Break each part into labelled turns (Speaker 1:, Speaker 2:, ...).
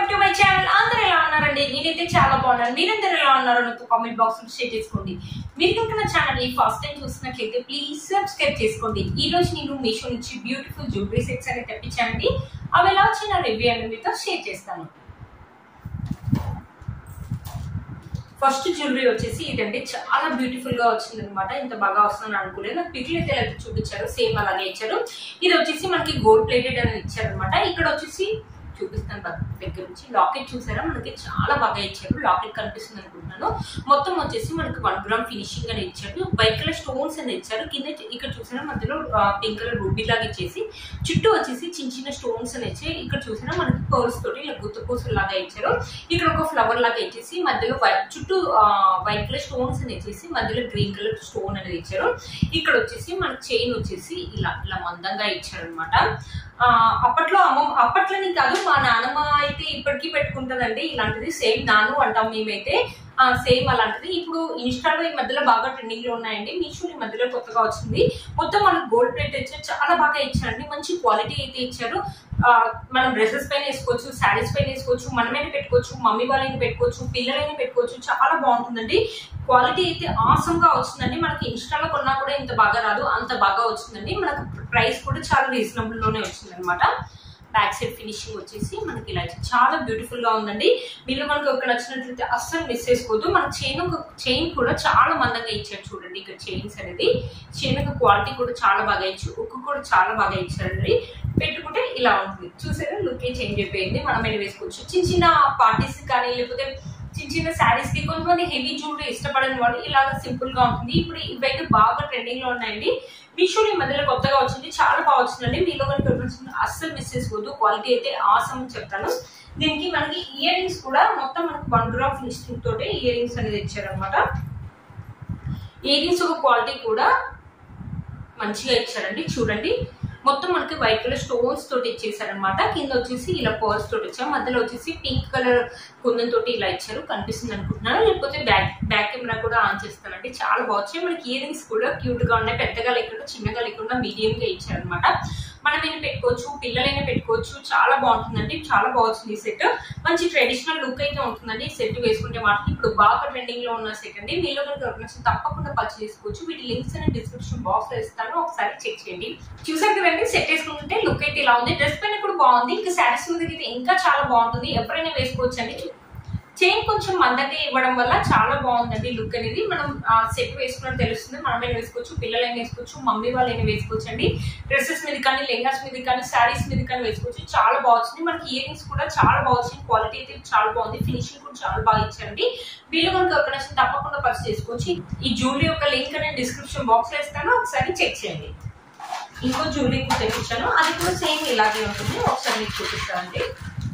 Speaker 1: back to my channel అందరూ ఎలా ఉన్నారండి నేనైతే చాలా బాగున్నాను మీరందరూ ఎలా ఉన్నారో నాకు కామెంట్ బాక్స్ లో షేర్ చేసుకోండి మీరు కనుక నా ఛానల్ ని ఫస్ట్ టైం చూసినట్లయితే ప్లీజ్ సబ్స్క్రైబ్ చేసుకోండి ఈ రోజు నేను మీషో నుంచి బ్యూటిఫుల్ జ్యువెలరీ సెట్స్ అనేది తెప్పించానండి అవి ఎలా వచ్చిన రివ్యూ అనేది మీతో షేర్ చేస్తాను ఫస్ట్ జ్యువెలరీ వచ్చేసి ఇదండి చాలా బ్యూటిఫుల్ గా వచ్చింది అనమాట ఇంత బాగా వస్తుందని అనుకోలేదు నాకు పిక్లు అయితే ఎలా చూపించారు సేమ్ అలాగే ఇచ్చారు ఇది వచ్చేసి మనకి గోల్డ్ ప్లేటెడ్ అని ఇచ్చారు అనమాట ఇక్కడ వచ్చేసి చూపిస్తాను పక్క- దగ్గర నుంచి లాకెట్ చూసారా మనకి చాలా బాగా ఇచ్చారు లాకెట్ కనిపిస్తుంది అనుకుంటున్నాను మొత్తం వచ్చేసి మనకి వన్ గ్రామ్ ఫినిషింగ్ అని ఇచ్చారు వైట్ కలర్ స్టోన్స్ అని ఇచ్చారు కింద ఇక్కడ చూసారా మధ్యలో పింక్ కలర్ రూబీ లాగా ఇచ్చేసి చుట్టూ వచ్చేసి చిన్న చిన్న స్టోన్స్ అని ఇచ్చి ఇక్కడ చూసినా మనకి పర్స్ తోటి ఇలా గుత్త పూసలు లాగా ఇచ్చారు ఇక్కడ ఒక ఫ్లవర్ లాగా ఇచ్చేసి మధ్యలో వైట్ చుట్టూ వైట్ కలర్ స్టోన్స్ అని ఇచ్చేసి మధ్యలో గ్రీన్ కలర్ స్టోన్ అనేది ఇచ్చారు ఇక్కడ వచ్చేసి మనకి చైన్ వచ్చేసి ఇలా ఇలా మందంగా ఇచ్చారు అనమాట అప్పట్లో అమ్మ అప్పట్లోని కాదు మా నాన్నమ్మ అయితే ఇప్పటికీ పెట్టుకుంటదండి ఇలాంటిది సేమ్ నాను అంటాం మేమైతే సేమ్ అలాంటిది ఇప్పుడు ఇన్స్టాలో ఈ మధ్యలో బాగా ట్రెండింగ్ లో ఉన్నాయండి మీషో ఈ మధ్యలో కొత్తగా వచ్చింది మొత్తం మనకు గోల్డ్ ప్లేట్ ఇచ్చారు చాలా బాగా ఇచ్చారండి మంచి క్వాలిటీ అయితే ఇచ్చారు ఆ, మనం డ్రెస్సెస్ పైన వేసుకోవచ్చు శారీస్ పైన వేసుకోవచ్చు మనమైనా పెట్టుకోవచ్చు మమ్మీ వాళ్ళైనా పెట్టుకోవచ్చు పిల్లలైనా పెట్టుకోవచ్చు చాలా బాగుంటుందండి క్వాలిటీ అయితే ఆసమ్ గా వచ్చిందండి మనకి ఇన్స్టాలో కొన్నా కూడా ఇంత బాగా రాదు అంత బాగా వచ్చిందండి మనకు ప్రైస్ కూడా చాలా రీజనబుల్ లోనే వచ్చింది అనమాట బ్యాక్ సైడ్ ఫినిషింగ్ వచ్చేసి మనకి ఇలా ఇచ్చి- చాలా బ్యూటిఫుల్ గా ఉందండి మీరు మనకు ఒక నచ్చినట్లయితే అస్సలు మిస్ చేసుకోవద్దు మన చైన్ చైన్ కూడా చాలా మందంగా ఇచ్చారు చూడండి ఇక్కడ చైన్స్ అనేది చైన్ యొక్క క్వాలిటీ కూడా చాలా బాగా ఇచ్చి ఉక్కు కూడా చాలా బాగా ఇచ్చారండి పెట్టుకుంటే ఇలా ఉంటుంది చూసారా లుక్ చేంజ్ అయిపోయింది మనమైనా వేసుకోవచ్చు చిన్న చిన్న పార్టీస్ కానీ లేకపోతే చిన్న చిన్న శారీస్ కి కొంతమంది హెవీ జ్యువెలరీ ఇష్టపడని వాళ్ళు ఇలాగ సింపుల్ గా ఉంటుంది ఇప్పుడు ఇవైతే బాగా ట్రెండింగ్ లో ఉన్నాయండి మీషోలో ఈ మధ్యలో కొత్తగా వచ్చింది చాలా బాగా వచ్చిందండి మీలో కనుక ఎవరికైనా అస్సలు మిస్ చేసుకోవద్దు క్వాలిటీ అయితే ఆసమ్ అని చెప్తాను దీనికి మనకి ఇయర్ రింగ్స్ కూడా మొత్తం మనకి వన్ గ్రామ్ ఫినిషింగ్ తోటి ఇయర్ రింగ్స్ అనేది ఇచ్చారనమాట ఇయర్ రింగ్స్ ఒక క్వాలిటీ కూడా మంచిగా ఇచ్చారండి చూడండి మొత్తం మనకి వైట్ కలర్ స్టోన్స్ తోటి ఇచ్చేసారనమాట కింద వచ్చేసి ఇలా పర్స్ తోటి ఇచ్చారు మధ్యలో వచ్చేసి పింక్ కలర్ కుందన్ తోటి ఇలా ఇచ్చారు కనిపిస్తుంది అనుకుంటున్నాను లేకపోతే బ్యాక్ బ్యాక్ కెమెరా కూడా ఆన్ చేస్తానండి చాలా బాగుంది మనకి ఇయర్ రింగ్స్ కూడా క్యూట్ గా ఉన్నాయి పెద్దగా లేకుండా చిన్నగా లేకుండా మీడియం గా ఇచ్చారనమాట మనమైనా పెట్టుకోవచ్చు పిల్లలైనా పెట్టుకోవచ్చు చాలా బాగుంటుందండి చాలా బాగుంది ఈ సెట్ మంచి ట్రెడిషనల్ లుక్ అయితే ఉంటుందండి ఈ సెట్ వేసుకుంటే మాత్రం ఇప్పుడు బాగా ట్రెండింగ్ లో ఉన్న సెట్ అండి మీలో కనుక ఎవరికి నచ్చితే తప్పకుండా పర్చేస్ చేసుకోవచ్చు వీటి లింక్స్ అనేది డిస్క్రిప్షన్ బాక్స్ లో ఇస్తాను ఒకసారి చెక్ చేయండి చూసారు కదండి సెట్ వేసుకుంటే లుక్ అయితే ఇలా ఉంది డ్రెస్ పైన కూడా బాగుంది ఇంకా శారీస్ మీద అయితే ఇంకా చాలా బాగుంటుంది ఎవరైనా వేసుకోవచ్చు అండి చైన్ కొంచెం మందంగా ఇవ్వడం వల్ల చాలా బాగుందండి లుక్ అనేది మనం సెట్ వేసుకున్నట్టు తెలుస్తుంది మనమైనా వేసుకోవచ్చు పిల్లలైనా వేసుకోవచ్చు మమ్మీ వాళ్ళైనా వేసుకోవచ్చు అండి డ్రెస్సెస్ మీద కానీ లెంగాస్ మీద కానీ శారీస్ మీద కానీ వేసుకోవచ్చు చాలా బాగుంది మనకి ఇయర్ రింగ్స్ కూడా చాలా బాగుంది క్వాలిటీ అయితే చాలా బాగుంది ఫినిషింగ్ కూడా చాలా బాగా ఇచ్చారండి వీళ్ళు కనుక ఒక నచ్చిన తప్పకుండా పర్చేస్ చేసుకోవచ్చు ఈ జ్యువెలరీ యొక్క లింక్ అనేది డిస్క్రిప్షన్ బాక్స్ లో ఇస్తాను ఒకసారి చెక్ చేయండి ఇంకో జ్యువెలరీ కూడా తెప్పించాను అది కూడా సేమ్ ఇలాగే ఉంటుంది ఒకసారి మీకు చూపిస్తానండి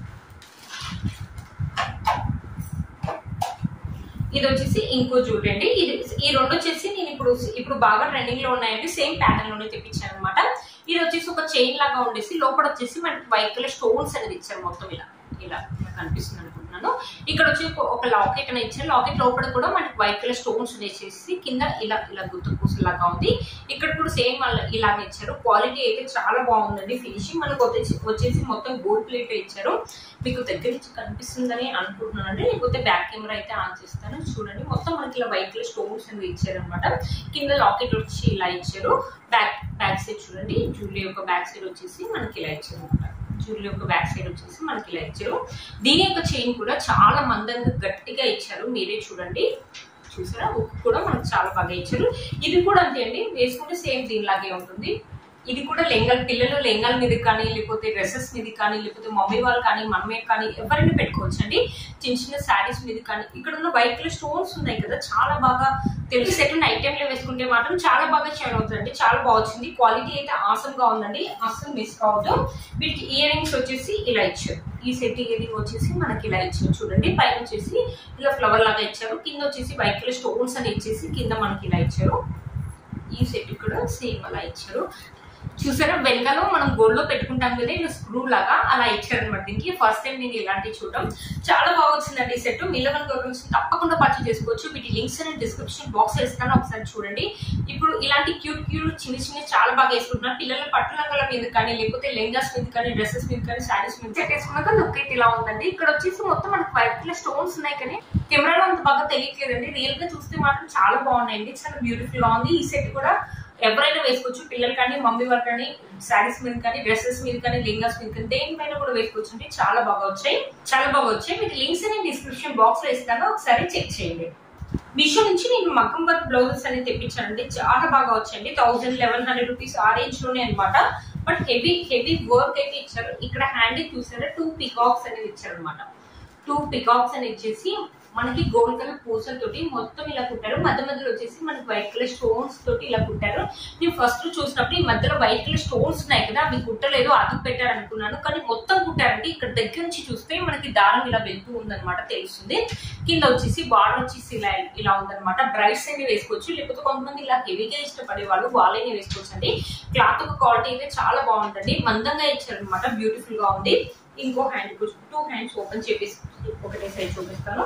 Speaker 1: ఇది వచ్చేసి ఇంకో జ్యువెలరీ అండి ఇది ఈ రెండు వచ్చేసి నేను ఇప్పుడు ఇప్పుడు బాగా ట్రెండింగ్ లో ఉన్నాయండి సేమ్ ప్యాటర్న్ లోనే తెప్పించాను అనమాట ఇది వచ్చేసి ఒక చైన్ లాగా ఉండేసి లోపల వచ్చేసి మనకి వైట్ కలర్ స్టోన్స్ అనేది ఇచ్చారు మొత్తం ఇలా ఇలా ఇలా కనిపిస్తుంది అనుకుంటున్నాను ఇక్కడ వచ్చి ఒక- ఒక లాకెట్ అనేది ఇచ్చారు లాకెట్ లోపల కూడా మనకి వైట్ కలర్ స్టోన్స్ వేసేసి కింద ఇలా ఇలా గుర్తు పూసలాగా ఉంది ఇక్కడ కూడా సేమ్ ఇలాగే ఇచ్చారు క్వాలిటీ అయితే చాలా బాగుందండి ఫినిషింగ్ మనకు వచ్చేసి వచ్చేసి మొత్తం గోల్డ్ ప్లేట్ ఇచ్చారు మీకు దగ్గర నుంచి కనిపిస్తుందని అనుకుంటున్నానండి లేకపోతే బ్యాక్ కెమెరా అయితే ఆన్ చేస్తాను చూడండి మొత్తం మనకి ఇలా వైట్ కలర్ స్టోన్స్ అనేది ఇచ్చారనమాట కింద లాకెట్ వచ్చి ఇలా ఇచ్చారు బ్యాక్ బ్యాక్ సైడ్ చూడండి జ్యువెలరీ యొక్క బ్యాక్ సైడ్ వచ్చేసి మనకి ఇలా ఇచ్చారు అనమాట జ్యువెలరీ యొక్క బ్యాక్ సైడ్ వచ్చేసి మనకి ఇలా ఇచ్చారు దీని యొక్క చైన్ కూడా చాలా మందంగా గట్టిగా ఇచ్చారు మీరే చూడండి చూసారా ఉక్కు కూడా మనకు చాలా బాగా ఇచ్చారు ఇది కూడా అంతే అండి వేసుకుంటే సేమ్ దీనిలాగే ఉంటుంది ఇది కూడా లెంగల్ పిల్లలు లెంగల్ మీద కానీ లేకపోతే డ్రెస్సెస్ మీద కానీ లేకపోతే మమ్మీ వాళ్ళు కానీ మనమే కానీ ఎవరైనా పెట్టుకోవచ్చు అండి చిన్న చిన్న శారీస్ మీద కానీ ఇక్కడ ఉన్న వైట్ కలర్ స్టోన్స్ ఉన్నాయి కదా చాలా బాగా తెలుసు సెట్ నైట్ టైంలో వేసుకుంటే మాత్రం చాలా బాగా షైన్ అవుతుందండి చాలా బాగుంది క్వాలిటీ అయితే ఆసమ్ గా ఉందండి అస్సలు మిస్ కావద్దు వీటికి ఇయర్ రింగ్స్ వచ్చేసి ఇలా ఇచ్చారు ఈ సెట్ ఇయర్ రింగ్ వచ్చేసి మనకి ఇలా ఇచ్చారు చూడండి పైన వచ్చేసి ఇలా ఫ్లవర్ లాగా ఇచ్చారు కింద వచ్చేసి వైట్ కలర్ స్టోన్స్ అని ఇచ్చేసి కింద మనకి ఇలా ఇచ్చారు ఈ సెట్ కూడా సేమ్ అలా ఇచ్చారు చూసారా వెనకాల మనం గోల్డ్ లో పెట్టుకుంటాం కదా ఇలా స్క్రూ లాగా అలా ఇచ్చారనమాట దీనికి ఫస్ట్ టైం నేను ఇలాంటివి చూడడం చాలా బాగా వచ్చిందండి ఈ సెట్ మీలో కనుక ఎవరైనా తప్పకుండా పర్చేస్ చేసుకోవచ్చు వీటి లింక్స్ నేను డిస్క్రిప్షన్ బాక్స్ ఇస్తాను ఒకసారి చూడండి ఇప్పుడు ఇలాంటి క్యూట్ క్యూట్ చిన్న చిన్న చాలా బాగా వేసుకుంటున్నారు పిల్లల పట్టు రంగుల మీద కానీ లేకపోతే లెంగాస్ మీద కానీ డ్రెస్సెస్ మీద కానీ శారీస్ మీద సెట్ వేసుకున్నాక లుక్ అయితే ఇలా ఉందండి ఇక్కడ వచ్చేసి మొత్తం మనకి వైట్ కలర్ స్టోన్స్ ఉన్నాయి కానీ కెమెరాలో అంత బాగా తెలియట్లేదండి రియల్ గా చూస్తే మాత్రం చాలా బాగున్నాయండి చాలా బ్యూటిఫుల్ గా ఉంది ఈ సెట్ కూడా ఎవరైనా వేసుకోవచ్చు పిల్లలు కానీ మమ్మీ వారు కానీ శారీస్ మీద కానీ డ్రెస్సెస్ మీద కానీ లింగాస్ మీద కానీ దేనిపైన కూడా వేసుకోవచ్చు అంటే చాలా బాగా వచ్చాయి చాలా బాగా వచ్చాయి మీకు లింక్స్ నేను డిస్క్రిప్షన్ బాక్స్ లో ఇస్తాను ఒకసారి చెక్ చేయండి మీషో నుంచి నేను మగ్గం వర్క్ బ్లౌజెస్ అనేది తెప్పించానండి చాలా బాగా వచ్చాయండి థౌసండ్ లెవెన్ హండ్రెడ్ రూపీస్ ఆ రేంజ్ లోనే అనమాట బట్ హెవీ హెవీ వర్క్ అయితే ఇచ్చారు ఇక్కడ హ్యాండ్ చూసారా టూ పికాక్స్ అనేది ఇచ్చారు అనమాట టూ పికాక్స్ అని ఇచ్చేసి మనకి గోల్డ్ కలర్ పూసలతోటి మొత్తం ఇలా కుట్టారు మధ్య మధ్యలో వచ్చేసి మనకి వైట్ కలర్ స్టోన్స్ తోటి ఇలా కుట్టారు నేను ఫస్ట్ చూసినప్పుడు ఈ మధ్యలో వైట్ కలర్ స్టోన్స్ ఉన్నాయి కదా అవి కుట్టలేదు అదుపు పెట్టారు అనుకున్నాను కానీ మొత్తం కుట్టారండి ఇక్కడ దగ్గర నుంచి చూస్తే మనకి దారం ఇలా వెళ్తూ ఉందన్నమాట తెలుస్తుంది కింద వచ్చేసి బార్డర్ వచ్చేసి ఇలా ఇలా ఉందన్నమాట బ్రైట్స్ అయినా వేసుకోవచ్చు లేకపోతే కొంతమంది ఇలా హెవీగా ఇష్టపడే వాళ్ళు వాళ్ళైనా వేసుకోవచ్చు అండి క్లాత్ క్వాలిటీ అయితే చాలా బాగుంటుంది మందంగా ఇచ్చారనమాట బ్యూటిఫుల్ గా ఉంది ఇంకో హ్యాండ్ టూ హ్యాండ్స్ ఓపెన్ చేపిసి ఒకటే సైడ్ చూపిస్తాను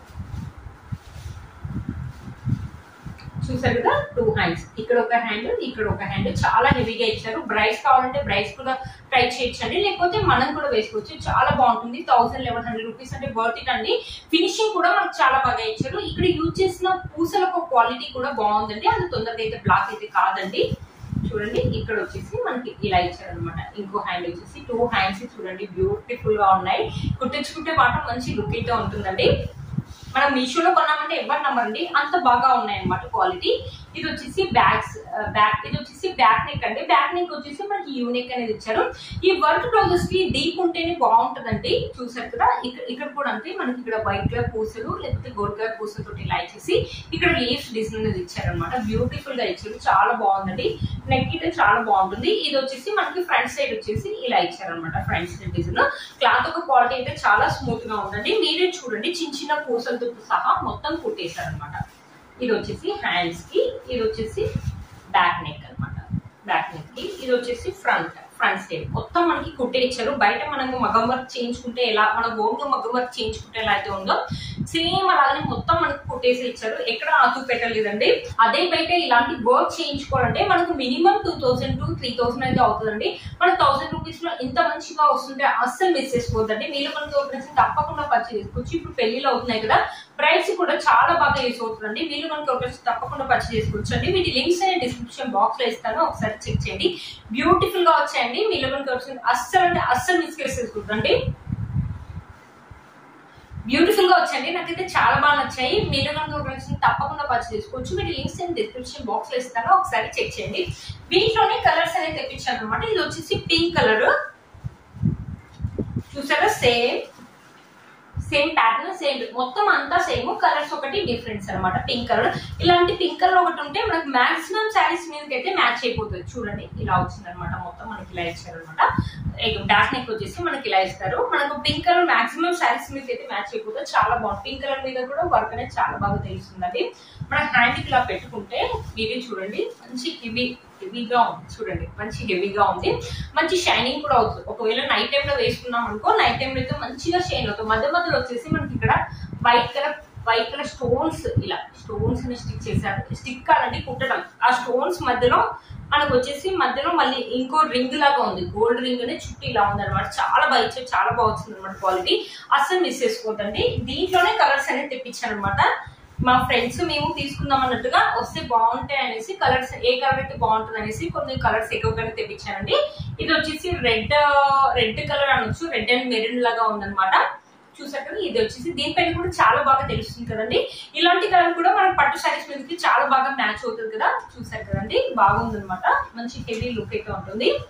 Speaker 1: చూసారు కదా టూ హ్యాండ్స్ ఇక్కడ ఒక హ్యాండ్ ఇక్కడ ఒక హ్యాండ్ చాలా హెవీగా ఇచ్చారు బ్రైస్ కావాలంటే బ్రైస్ కూడా ట్రై చేయొచ్చండి లేకపోతే మనం కూడా వేసుకోవచ్చు చాలా బాగుంటుంది థౌసండ్ లెవెన్ హండ్రెడ్ రూపీస్ అంటే వర్త్ ఇట్ అండి ఫినిషింగ్ కూడా మనకు చాలా బాగా ఇచ్చారు ఇక్కడ యూజ్ చేసిన పూసల క్వాలిటీ కూడా బాగుందండి అది తొందరగా అయితే బ్లాక్ అయితే కాదండి చూడండి ఇక్కడ వచ్చేసి మనకి ఇలా ఇచ్చారనమాట ఇంకో హ్యాండ్ వచ్చేసి టూ హ్యాండ్స్ చూడండి బ్యూటిఫుల్ గా ఉన్నాయి కుట్టించుకుంటే మాత్రం మంచి లుక్ అయితే ఉంటుందండి మనం మీషోలో కొన్నామంటే ఎవరు నమ్మరండి అంత బాగా ఉన్నాయి అనమాట క్వాలిటీ ఇది వచ్చేసి బ్యాగ్స్ బ్యాక్ ఇది వచ్చేసి బ్యాక్ నెక్ అండి బ్యాక్ నెక్ వచ్చేసి మనకి యూనిక్ అనేది ఇచ్చారు ఈ వర్క్ బ్లౌజెస్ కి డీప్ ఉంటేనే బాగుంటుందండి చూసారు కదా ఇక్కడ ఇక్కడ కూడా అంతే మనకి ఇక్కడ వైట్ కలర్ పూసలు లేకపోతే గోల్డ్ కలర్ పూసలతో ఇలా ఇచ్చేసి ఇక్కడ లీవ్స్ డిజైన్ అనేది ఇచ్చారనమాట బ్యూటిఫుల్ గా ఇచ్చారు చాలా బాగుందండి నెక్ అయితే చాలా బాగుంటుంది ఇది వచ్చేసి మనకి ఫ్రంట్ సైడ్ వచ్చేసి ఇలా ఇచ్చారనమాట ఫ్రంట్ సైడ్ డిజైన్ క్లాత్ ఒక క్వాలిటీ అయితే చాలా స్మూత్ గా ఉందండి మీరే చూడండి చిన్న చిన్న పూసలతో సహా మొత్తం కుట్టేశారనమాట ఇది వచ్చేసి హ్యాండ్స్ కి ఇది వచ్చేసి బ్యాక్ నెక్ అన్నమాట బ్యాక్ నెక్ కి ఇది వచ్చేసి ఫ్రంట్ ఫ్రంట్ సైడ్ మొత్తం మనకి కుట్టే ఇచ్చారు బయట మనము మగం వర్క్ చేయించుకుంటే ఎలా మన ఓన్గా మగం వర్క్ చేయించుకుంటే ఎలా అయితే ఉందో సేమ్ అలాగే మొత్తం మనకు కుట్టేసి ఇచ్చారు ఎక్కడ ఆతు పెట్టలేదండి అదే బయట ఇలాంటి వర్క్ చేయించుకోవాలంటే మనకు minimum two thousand to three thousand అయితే అవుతుందండి మన థౌసండ్ రూపీస్ లో ఇంత మంచిగా వస్తుంటే అస్సలు మిస్ చేసుకోవద్దండి మీరు మనకి ఒక తప్పకుండా పర్చేస్ చేసుకోవచ్చు ఇప్పుడు పెళ్లిలో అవుతున్నాయి కదా ప్రైస్ కూడా చాలా బాగా యూస్ అవుతుందండి మీరు మనకి ఒక తప్పకుండా పర్చేస్ చేసుకోవచ్చు అండి వీటి లింక్స్ అనేది డిస్క్రిప్షన్ బాక్స్ లో ఇస్తాను ఒకసారి చెక్ చేయండి బ్యూటిఫుల్ గా వచ్చాయండి మీరు మనకి వచ్చింది అస్సలు అంటే అస్సలు మిస్ చేసుకోవద్దండి బ్యూటిఫుల్ గా వచ్చాయండి నాకైతే చాలా బాగా నచ్చాయి మీరు కనుక ఒక నచ్చింది తప్పకుండా పర్చేస్ చేసుకోవచ్చు వీటి లింక్స్ నేను డిస్క్రిప్షన్ బాక్స్ లో ఇస్తాను ఒకసారి చెక్ చేయండి వీటిలోనే కలర్స్ అనేది తెప్పించాను అనమాట ఇది వచ్చేసి పింక్ కలర్ చూసారా సేమ్ సేమ్ ప్యాటర్న్ సేమ్ మొత్తం అంతా సేమ్ కలర్స్ ఒకటి డిఫరెన్స్ అనమాట పింక్ కలర్ ఇలాంటి పింక్ కలర్ ఒకటి ఉంటే మనకి మాక్సిమం శారీస్ మీదకి అయితే మ్యాచ్ అయిపోతుంది చూడండి ఇలా వచ్చింది అనమాట మొత్తం మనకి ఇలా ఇచ్చారనమాట డార్క్ నెక్ వచ్చేసి మనకి ఇలా ఇస్తారు మనకు పింక్ కలర్ మాక్సిమం శారీస్ మీదకి అయితే మ్యాచ్ అయిపోతుంది చాలా బాగుంది పింక్ కలర్ మీద కూడా వర్క్ అనేది చాలా బాగా తెలుస్తుందండి మన హ్యాండ్ ఇలా పెట్టుకుంటే మీరే చూడండి మంచి హెవీ హెవీగా ఉంది చూడండి మంచి హెవీగా ఉంది మంచి షైనింగ్ కూడా అవుతుంది ఒకవేళ నైట్ టైం లో వేసుకున్నాం అనుకో నైట్ టైం లో అయితే మంచిగా షైన్ అవుతుంది మధ్య మధ్యలో వచ్చేసి మనకి ఇక్కడ white colour white colour stones ఇలా స్టోన్స్ ని స్టిక్ చేశారు స్టిక్ కాదండి కుట్టడం ఆ స్టోన్స్ మధ్యలో మనకు వచ్చేసి మధ్యలో మళ్ళీ ఇంకో రింగ్ లాగా ఉంది గోల్డ్ రింగ్ అనేది చుట్టూ ఇలా ఉంది అనమాట చాలా బాగా ఇచ్చారు చాలా బాగా వచ్చింది అనమాట క్వాలిటీ అస్సలు మిస్ చేసుకోవద్దండి దీంట్లోనే కలర్స్ అనేది తెప్పించాను అనమాట మా ఫ్రెండ్స్ మేము తీసుకుందాం అన్నట్టుగా వస్తే బాగుంటాయి అనేసి కలర్స్ ఏ కలర్ అయితే బాగుంటుంది అనేసి కొన్ని కలర్స్ ఎక్కువగానే తెప్పించానండి ఇది వచ్చేసి రెడ్ రెడ్ కలర్ అనొచ్చు రెడ్ అండ్ మెరూన్ లాగా ఉందన్నమాట చూసారు కదా ఇది వచ్చేసి దీనిపైన కూడా చాలా బాగా తెలుస్తుంది కదండి ఇలాంటి కలర్ కూడా మనం పట్టు శారీస్ మీదకి చాలా బాగా మ్యాచ్ అవుతుంది కదా చూసారు కదండి బాగుంది అనమాట మంచి హెవీ లుక్ అయితే ఉంటుంది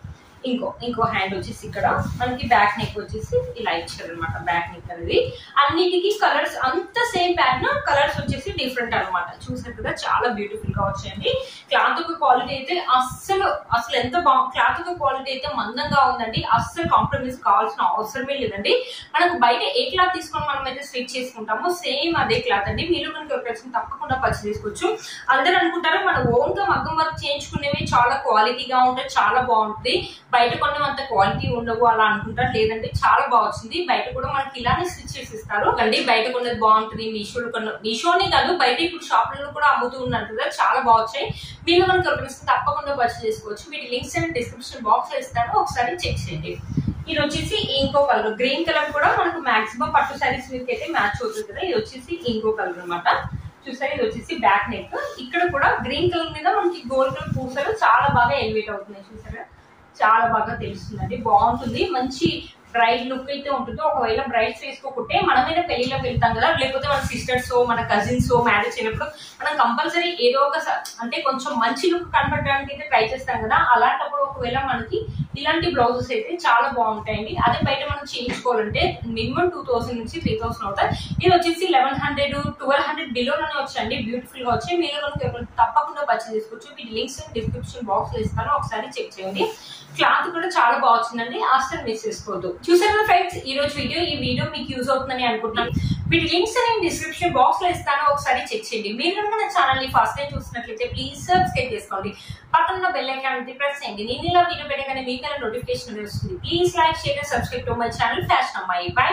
Speaker 1: ఇంకో ఇంకో హ్యాండ్ వచ్చేసి ఇక్కడ మనకి బ్యాక్ నెక్ వచ్చేసి ఇలా ఇచ్చారు అనమాట బ్యాక్ నెక్ అనేది అన్నిటికీ కలర్స్ అంత సేమ్ ప్యాటర్న్ కలర్స్ వచ్చేసి డిఫరెంట్ అన్నమాట చూసారు కదా చాలా బ్యూటిఫుల్ గా వచ్చాయండి క్లాత్ యొక్క క్వాలిటీ అయితే అస్సలు అసలు ఎంత బాగుంది క్లాత్ యొక్క క్వాలిటీ అయితే మందంగా ఉందండి అస్సలు కాంప్రమైజ్ కావాల్సిన అవసరమే లేదండి మనకు బయట ఏ క్లాత్ తీసుకొని మనం అయితే స్టిచ్ చేసుకుంటామో సేమ్ అదే క్లాత్ అండి మీరు కనుక ఎవరికైనా తప్పకుండా పర్చేస్ చేసుకోవచ్చు అందరూ అనుకుంటారు మన ఓన్ గా మగ్గం వర్క్ చేయించుకునేవి చాలా క్వాలిటీగా ఉంటాయి చాలా బాగుంటుంది బయట కొన్న అంత క్వాలిటీ ఉండవు అలా అనుకుంటారు లేదండి చాలా బాగా వచ్చింది బయట కూడా మనకి ఇలానే స్టిచ్ చేసి ఇస్తారు అండి బయట కొన్నది బాగుంటుంది మీషోలో కొన్న మీషోనే కాదు బయట ఇప్పుడు షాపులలో కూడా అమ్ముతూ ఉన్నారు కదా చాలా బాగా వచ్చాయి మీరు కనుక ఎవరికైనా తప్పకుండా పర్చేస్ చేసుకోవచ్చు వీటి లింక్స్ అండ్ డిస్క్రిప్షన్ బాక్స్ ఇస్తాను ఒకసారి చెక్ చేయండి ఇది వచ్చేసి ఇంకో కలర్ గ్రీన్ కలర్ కూడా మనకు మాక్సిమం పట్టు శారీస్ మీదకి అయితే మ్యాచ్ అవుతుంది కదా ఇది వచ్చేసి ఇంకో కలర్ అన్నమాట చూసారు ఇది వచ్చేసి బ్యాక్ నెక్ ఇక్కడ కూడా గ్రీన్ కలర్ మీద మనకి గోల్డ్ కలర్ పూసలు చాలా బాగా ఎలివేట్ అవుతున్నాయి చూసారా చాలా బాగా తెలుస్తుందండి బాగుంటుంది మంచి బ్రైడ్ లుక్ అయితే ఉంటుంది ఒకవేళ బ్రైడ్స్ వేసుకోకుంటే మనమైనా పెళ్లిలోకి వెళ్తాం కదా లేకపోతే మన సిస్టర్స్ మన కజిన్స్ మ్యారేజ్ అయినప్పుడు మనం కంపల్సరీ ఏదో ఒక స- అంటే కొంచెం మంచి లుక్ కనపడడానికి అయితే ట్రై చేస్తాం కదా అలాంటప్పుడు ఒకవేళ మనకి ఇలాంటి బ్లౌజెస్ అయితే చాలా బాగుంటాయండి అదే బయట మనం చేయించుకోవాలంటే మినిమం టూ థౌసండ్ నుంచి త్రీ థౌసండ్ అవుతాయి ఇది వచ్చేసి లెవెన్ హండ్రెడ్ ట్వెల్వ్ హండ్రెడ్ బిలోలోనే వచ్చాయండి బ్యూటిఫుల్ గా వచ్చాయి మీరు కనుక ఎవరైనా తప్పకుండా పర్చేస్ చేసుకోవచ్చు వీటి లింక్స్ డిస్క్రిప్షన్ బాక్స్ లో ఇస్తాను ఒకసారి చెక్ చేయండి క్లాత్ కూడా చాలా బాగా వచ్చిందండి అస్సలు మిస్ చేసుకోవద్దు చూసారు ఫ్రెండ్స్ ఈ రోజు వీడియో ఈ వీడియో మీకు యూజ్ అవుతుందని అనుకుంటున్నాను వీటి లింక్స్ నేను డిస్క్రిప్షన్ బాక్స్ లో ఇస్తాను ఒకసారి చెక్ చేయండి మీరు కనుక నా ఛానల్ ని ఫస్ట్ టైం చూసినట్లయితే ప్లీజ్ సబ్స్క్రైబ్ చేసుకోండి పక్కన బెల్ ఐకాన్ ప్రెస్ చేయండి నేను ఇలా వీడియో పెట్టగానే మీకు నోటిఫికేషన్ వస్తుంది please like share subscribe to my channel fashion అమ్మాయి బై